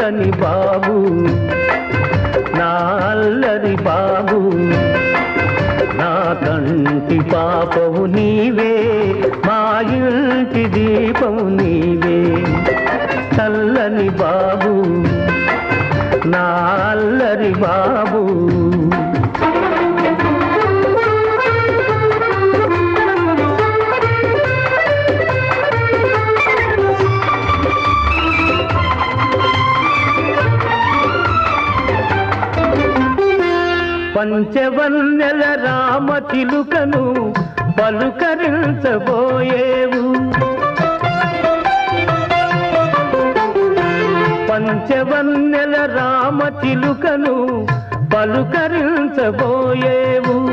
చల్లని బాబు నా అల్లరి బాబు నా కంటి పాపవు నీవే మా ఇంటి దీపము నీవే చల్లని బాబు నా అల్లరి బాబు పంచవన్నెల రామ చిలుకను పలుకరించబోయేవు పంచవన్నెల రామ చిలుకను పలుకరించబోయేవు